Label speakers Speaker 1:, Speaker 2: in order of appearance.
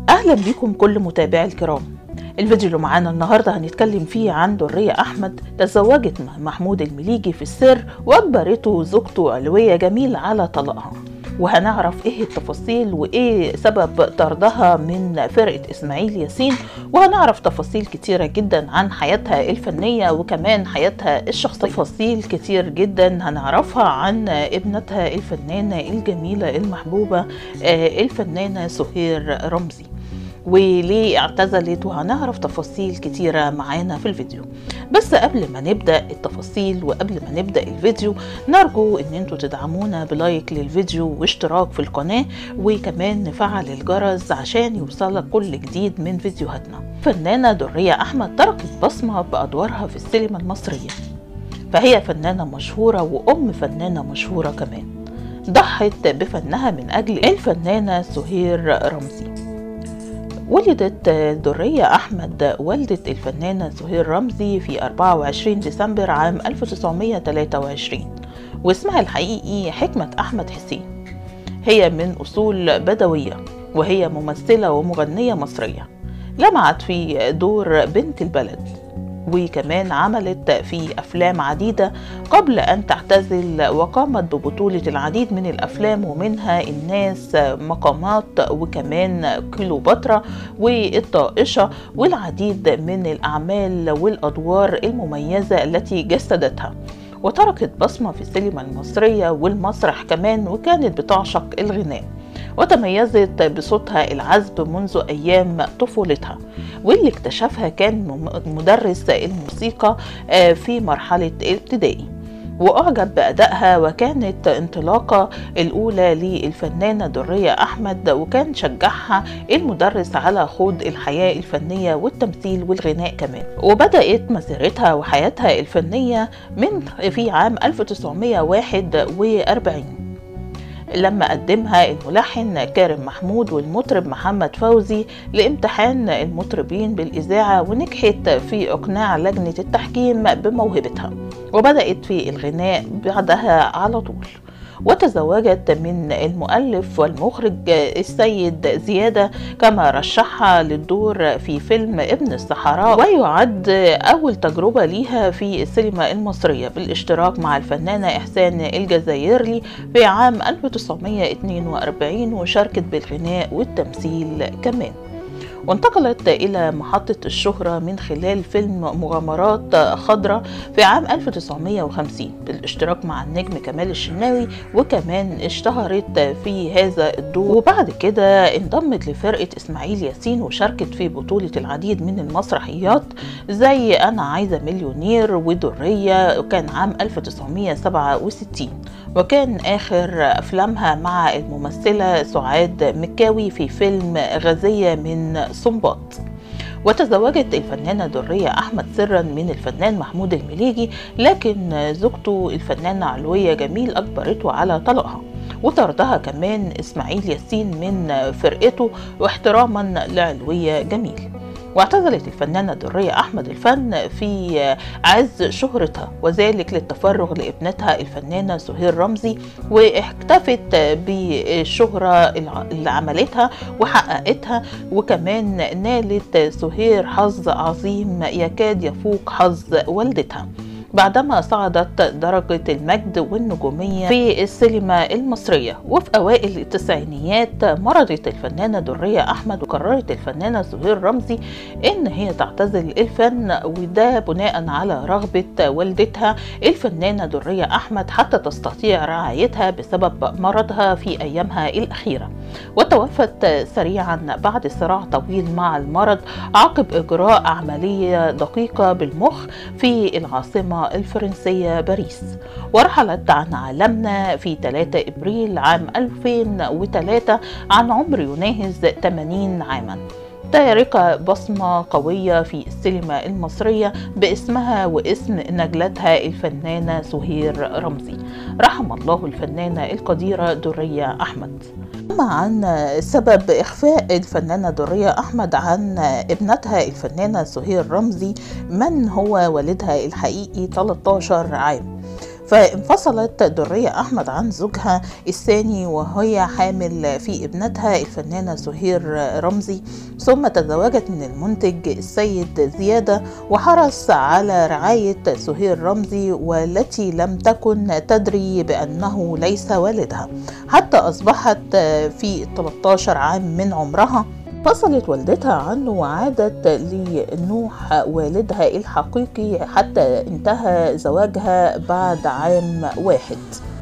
Speaker 1: اهلا بكم كل متابعي الكرام الفيديو اللي معانا النهارده هنتكلم فيه عن درية احمد تزوجت مع محمود المليجي في السر واجبرته زوجته علوية جميل على طلاقها وهنعرف ايه التفاصيل وايه سبب طردها من فرقة اسماعيل ياسين وهنعرف تفاصيل كتيرة جدا عن حياتها الفنية وكمان حياتها الشخصية تفاصيل كتير جدا هنعرفها عن ابنتها الفنانة الجميلة المحبوبة آه، الفنانة سهير رمزي وليه اعتزلت وهنعرف تفاصيل كتيرة معانا في الفيديو بس قبل ما نبدأ التفاصيل وقبل ما نبدأ الفيديو نرجو ان انتوا تدعمونا بلايك للفيديو واشتراك في القناة وكمان نفعل الجرس عشان يوصلك كل جديد من فيديوهاتنا فنانة درية احمد تركت بصمة بادوارها في السينما المصرية فهي فنانة مشهورة وام فنانة مشهورة كمان ضحت بفنها من اجل الفنانة سهير رمزي ولدت درية أحمد والدة الفنانة سهير رمزي في 24 ديسمبر عام 1923 واسمها الحقيقي حكمة أحمد حسين هي من أصول بدوية وهي ممثلة ومغنية مصرية لمعت في دور بنت البلد وكمان عملت في أفلام عديدة قبل أن تعتزل وقامت ببطولة العديد من الأفلام ومنها الناس مقامات وكمان كيلوباترا والطائشة والعديد من الأعمال والأدوار المميزة التي جسدتها وتركت بصمة في السينما المصرية والمسرح كمان وكانت بتعشق الغناء وتميزت بصوتها العذب منذ أيام طفولتها واللي اكتشفها كان مدرس الموسيقى في مرحلة الابتدائي وأعجب بأدائها وكانت انطلاقة الأولى للفنانة درية أحمد وكان شجعها المدرس على خوض الحياة الفنية والتمثيل والغناء كمان وبدأت مسيرتها وحياتها الفنية من في عام 1941 لما قدمها الملحن كارم محمود والمطرب محمد فوزي لامتحان المطربين بالإذاعة ونجحت في إقناع لجنة التحكيم بموهبتها وبدأت في الغناء بعدها على طول وتزوجت من المؤلف والمخرج السيد زيادة كما رشحها للدور في فيلم ابن الصحراء ويعد أول تجربة ليها في السينما المصرية بالاشتراك مع الفنانة إحسان الجزائري في عام 1942 وشاركت بالغناء والتمثيل كمان وانتقلت إلى محطة الشهرة من خلال فيلم مغامرات خضراء في عام 1950 بالاشتراك مع النجم كمال الشناوي وكمان اشتهرت في هذا الدور وبعد كده انضمت لفرقة إسماعيل ياسين وشاركت في بطولة العديد من المسرحيات زي أنا عايزة مليونير ودرية وكان عام 1967 وكان آخر أفلامها مع الممثلة سعاد مكاوي في فيلم غازية من صنباط وتزوجت الفنانة درية أحمد سرا من الفنان محمود المليجي لكن زوجته الفنانة علوية جميل أجبرته على طلاقها وطردها كمان إسماعيل ياسين من فرقته واحتراما لعلوية جميل واعتزلت الفنانة درية أحمد الفن في عز شهرتها وذلك للتفرغ لابنتها الفنانة سهير رمزي واحتفت بالشهرة اللي عملتها وحققتها وكمان نالت سهير حظ عظيم يكاد يفوق حظ والدتها بعدما صعدت درجة المجد والنجومية في السينما المصرية وفي أوائل التسعينيات مرضت الفنانة درية أحمد وقررت الفنانة سهير رمزي إن هي تعتزل الفن وده بناء على رغبة والدتها الفنانة درية أحمد حتى تستطيع رعايتها بسبب مرضها في أيامها الأخيرة وتوفت سريعا بعد صراع طويل مع المرض عقب إجراء عملية دقيقة بالمخ في العاصمة الفرنسية باريس ورحلت عن عالمنا في 3 إبريل عام 2003 عن عمر يناهز 80 عاما تاركة بصمة قوية في السينما المصرية باسمها واسم نجلتها الفنانة سهير رمزي رحم الله الفنانة القديرة درية أحمد أما عن سبب إخفاء الفنانة درية أحمد عن ابنتها الفنانة سهير رمزي من هو والدها الحقيقي 13 عام فانفصلت درية أحمد عن زوجها الثاني وهي حامل في ابنتها الفنانة سهير رمزي ثم تزوجت من المنتج السيد زيادة وحرص على رعاية سهير رمزي والتي لم تكن تدري بأنه ليس والدها حتى أصبحت في 13 عام من عمرها فصلت والدتها عنه وعادت لنوح والدها الحقيقي حتى انتهى زواجها بعد عام واحد